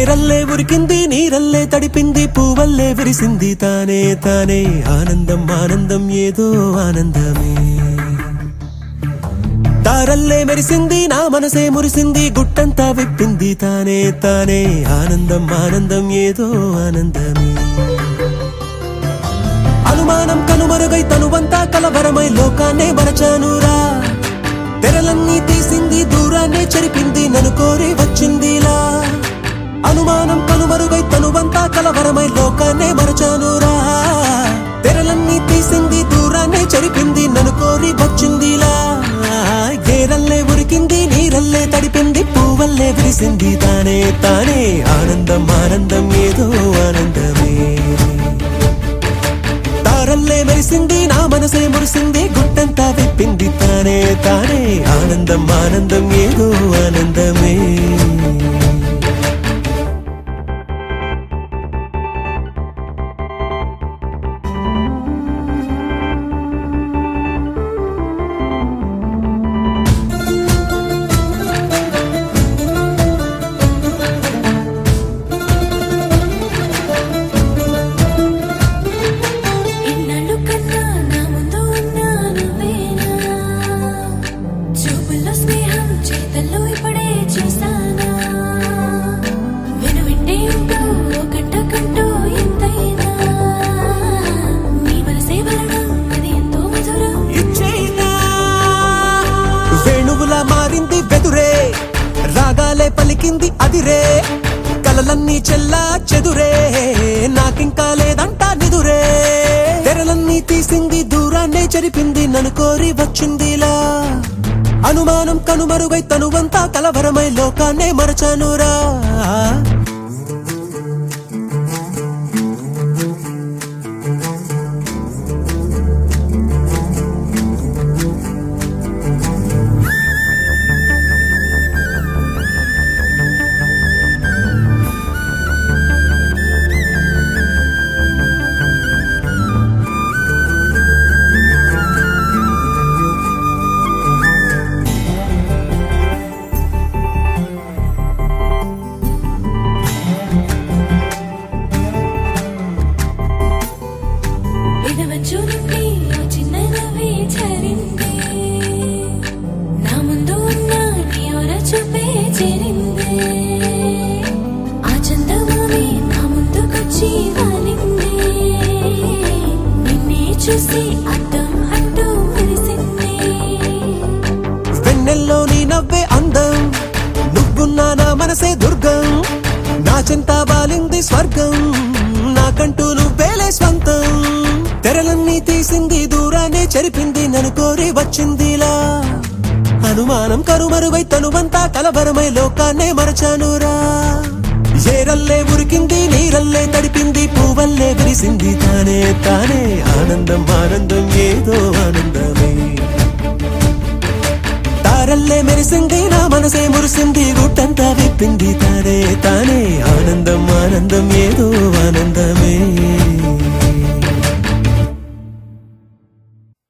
ఏరల్లే ఉరికింది నీరల్లే తడిపింది పువ్వల్లే విరిసింది తానే తానే ఆనందం ఆనందం ఏదో ఆనందమే తారల్లే మెరిసింది నా మనసే మురిసింది గుట్టంతా విప్పింది తానే తానే ఆనందం ఆనందం ఏదో ఆనందమే అనుమానం కనుమరుగై తనువంతా కలవరమై లోకాన్నే మరచానురా తెరలన్నీ తీసింది దూరాన్నే చెరిపింది నన్ను కోరి వచ్చిందిలా అనుమానం కనుమరుగై తనువంతా కలవరమై లోకాన్నే మరచానురా తెరలన్నీ తీసింది దూరాన్నే చెరిపింది నన్ను కోరి వచ్చిందిలా ఏరల్లే ఉరికింది నీరల్లే తడిపింది పువ్వల్లే విరిసింది తానే తానే ఆనందం ఆనందం ఏదో ఆనందమే తారల్లే మెరిసింది నా మనసే మురిసింది గుట్టంతా విప్పింది తానే తానే ఆనందం ఆనందం ఏదో ఆనందమే ఇన్నాళ్ళు కన్నా నా ముందు ఉన్నా నువ్వేనా చూపుల్లో స్నేహం చేతల్లో ఇప్పుడే చూసానా విను వింటే ఉంటూ ఒకట కంటూ ఎంతైనా నీ మనసే వరణం అది ఎంతో మధురం ఇచ్చేయినా వేణువులా మారింది వెదురే రాగాలే పలికింది అదిరే కలలన్నీ చెల్లా చెదురే నాకింకా లేదంటా నిదురే తెరలన్నీ తీసింది దూరాన్నే చెరిపింది నన్ను కోరి వచ్చిందిలా అనుమానం కనుమరుగై తనువంతా కలవరమై లోకాన్నే మరచానురా వినవచ్చు నుండి ఓ చిన్న నవ్వే చరింది నా ముందు ఉన్న నీ ఓర చూపే చేరింది ఆ చందమామే నా ముందుకొచ్చి వాలింది నిన్నే చూసి అద్దం అంటూ మెరిసింది వెన్నెల్లో నీ నవ్వే అందం నువ్వున్నా నా మనసే దుర్గం నా చింత బాలింది స్వర్గం నాకంటూ నువ్వేలే స్వంతం తెరలన్నీ తీసింది దూరాన్ని చెరిపింది నన్ను కోరి వచ్చిందిలా అనుమానం కరుమరువై తనువంతా కలవరమై లోకాన్నే మరచానురా ఏరల్లే ఉరికింది నీరల్లే తడిపింది పువ్వల్లే విరిసింది తానే తానే ఆనందం ఆనందం ఏదో ఆనందమే తారల్లే మెరిసింది నా మనసే మురిసింది గుట్టంతా విప్పింది తానే తానే ఆనందం ఆనందం ఏదో ఆనందమే